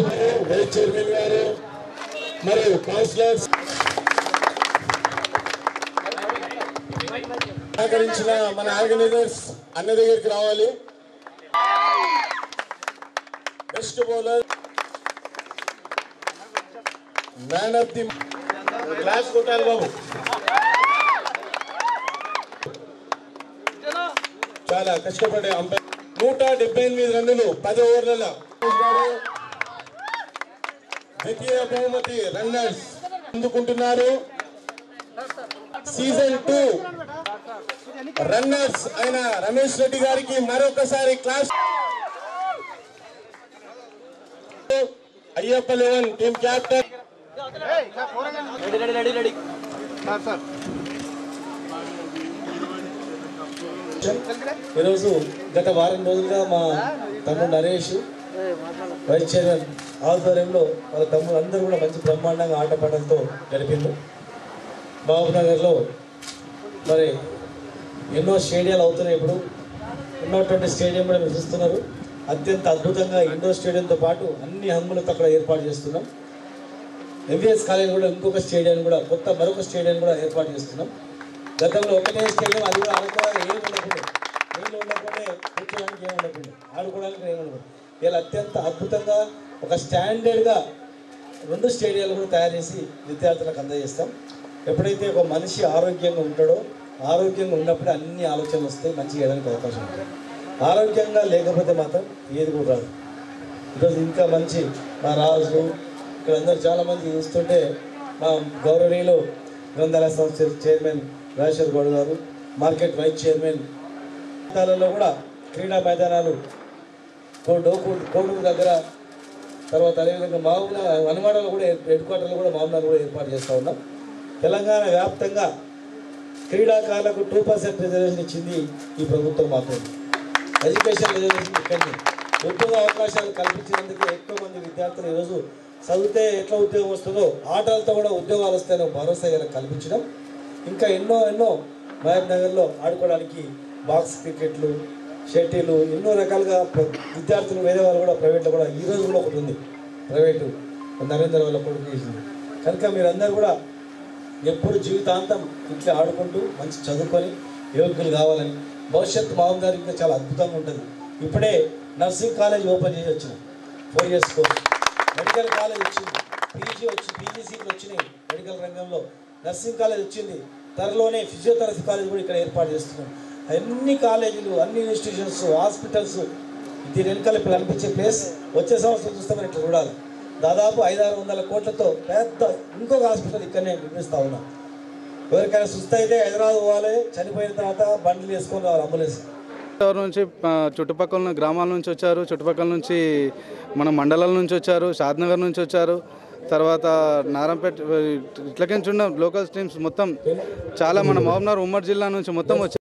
vice chairman గారు మరియు counsellors సహకరించిన మన ఆర్గనైజర్స్ అన్న దగ్గరికి రావాలి best bowler man of the class కొట్టాలి బాబు చాలా కష్టపడే అంపైర్ నూట డెబ్బై ఎనిమిది రన్నులు పది ఓవర్లలో ద్వితీయ బహుమతి రన్నర్స్ అందుకుంటున్నారు సీజన్ టూ రన్నర్స్ అయిన రమేష్ రెడ్డి గారికి మరొకసారి class Ayyappa eleven team captain ఈరోజు గత వారం రోజులుగా మా తమ్ముడు నరేష్ వైస్ చైర్మన్ ఆధ్వర్యంలో వాళ్ళ తమ్ముడు అందరూ కూడా మంచి బ్రహ్మాండంగా ఆటపాటలతో గడిపిండు మహబూబ్నగర్లో మరి ఎన్నో స్టేడియాలు అవుతున్నాయి ఇప్పుడు ఉన్నటువంటి స్టేడియం కూడా మీరు చూస్తున్నారు అత్యంత అద్భుతంగా ఇండోర్ స్టేడియంతో పాటు అన్ని హంగులతో అక్కడ ఏర్పాటు చేస్తున్నాం ఎంబీఎస్ కాలేజ్ కూడా ఇంకొక స్టేడియం కూడా కొత్త మరొక స్టేడియం కూడా ఏర్పాటు చేస్తున్నాం గతంలో ఒకటే స్టేడియం అది కూడా ఆడుకోవడానికి ఏం ఉండకుండా నీళ్ళు ఉండకుండా కూర్చోడానికి ఏం ఉండకుండా ఆడుకోవడానికి ఏం ఉండకుండా ఇలా అత్యంత అద్భుతంగా ఒక స్టాండర్డ్గా రెండు స్టేడియాలు కూడా తయారు చేసి విద్యార్థులకు అందజేస్తాం ఎప్పుడైతే ఒక మనిషి ఆరోగ్యంగా ఉంటాడో ఆరోగ్యంగా ఉన్నప్పుడే అన్ని ఆలోచనలు వస్తాయి మంచి చేయడానికి అవకాశం ఉంటుంది ఆరోగ్యంగా లేకపోతే మాత్రం ఏది కూడా రాదు ఈరోజు ఇంకా మంచి మా రాజు ఇక్కడ అందరూ చాలామంది చూస్తుంటే మా గౌరవనీయులు గ్రంథాలయ సంస్థ చైర్మన్ రాజేశ్వర్ గౌడ్ గారు మార్కెట్ వైస్ చైర్మన్ ప్రాంతాలలో కూడా క్రీడా మైదానాలు కో- డోకు కోడూరు దగ్గర తర్వాత అదేవిధంగా మామూలు హనుమాడలో కూడా హెడ్ క్వార్టర్లో కూడా మామూలు కూడా ఏర్పాటు చేస్తూ ఉన్నాం తెలంగాణ వ్యాప్తంగా క్రీడాకారులకు టూ పర్సెంట్ రిజర్వేషన్ ఇచ్చింది ఈ ప్రభుత్వం మాత్రమే ఎడ్యుకేషన్ రిజర్వేషన్ ఇక్కడిని ఉద్యోగ అవకాశాలు కల్పించినందుకు ఎక్కువ మంది విద్యార్థులు ఈరోజు చదివితే ఎట్లా ఉద్యోగం వస్తుందో ఆటలతో కూడా ఉద్యోగాలు వస్తాయని ఒక భరోసా ఇలా కల్పించడం ఇంకా ఎన్నో ఎన్నో మహబూబ్ నగర్లో ఆడుకోవడానికి బాక్స్ క్రికెట్లు షటిల్ ఎన్నో రకాలుగా ప్ర- విద్యార్థులు వేరే వాళ్ళు కూడా ప్రైవేట్లో కూడా ఈ రోజు కూడా ఒకటి ఉంది ప్రైవేటు నరేంద్ర వాళ్ళ కొడుకు చేసింది కనుక మీరందరూ కూడా ఎప్పుడు జీవితాంతం ఇట్లా ఆడుకుంటూ మంచి చదువుకొని యోగ్యులు కావాలని భవిష్యత్తు మామూలు ఇంకా చాలా అద్భుతంగా ఉంటుంది ఇప్పుడే నర్సింగ్ కాలేజ్ ఓపెన్ చేసి వచ్చిన four years course medical college వచ్చింది పీజీ వచ్చి పీజీ సీట్లు వచ్చినాయి మెడికల్ రంగంలో నర్సింగ్ కాలేజ్ వచ్చింది త్వరలోనే ఫిజియోథెరపీ కాలేజ్ కూడా ఇక్కడ ఏర్పాటు చేస్తున్నాం అన్ని కాలేజీలు అన్ని ఇన్స్టిట్యూషన్స్ హాస్పిటల్స్ దీని వెనకాల ఇప్పుడు కనిపించే ప్లేస్ వచ్చే సంవత్సరం చూస్తే మనం ఇట్లా చూడాలి దాదాపు ఐదారు వందల కోట్లతో పెద్ద ఇంకొక హాస్పిటల్ ఇక్కడనే నిర్మిస్తా ఉన్నాం ఎవరికైనా సుస్థ అయితే హైదరాబాద్ పోవాలి చనిపోయిన తర్వాత బండ్లు వేసుకొని రావాలి అంబులెన్స్ ఎవరి నుంచి ఆ, చుట్టుపక్కల ఉన్న గ్రామాల నుంచి వచ్చారు చుట్టుపక్కల నుంచి మన మండలాల నుంచి వచ్చారు షాద్నగర్ నుంచి వచ్చారు తర్వాత నారంపేట ఇట్లకించి ఉన్న లోకల్ స్ట్రీమ్స్ మొత్తం చాలా మన మహబూబ్నగర్ ఉమ్మడి జిల్లా నుంచి మొత్తం వచ్చారు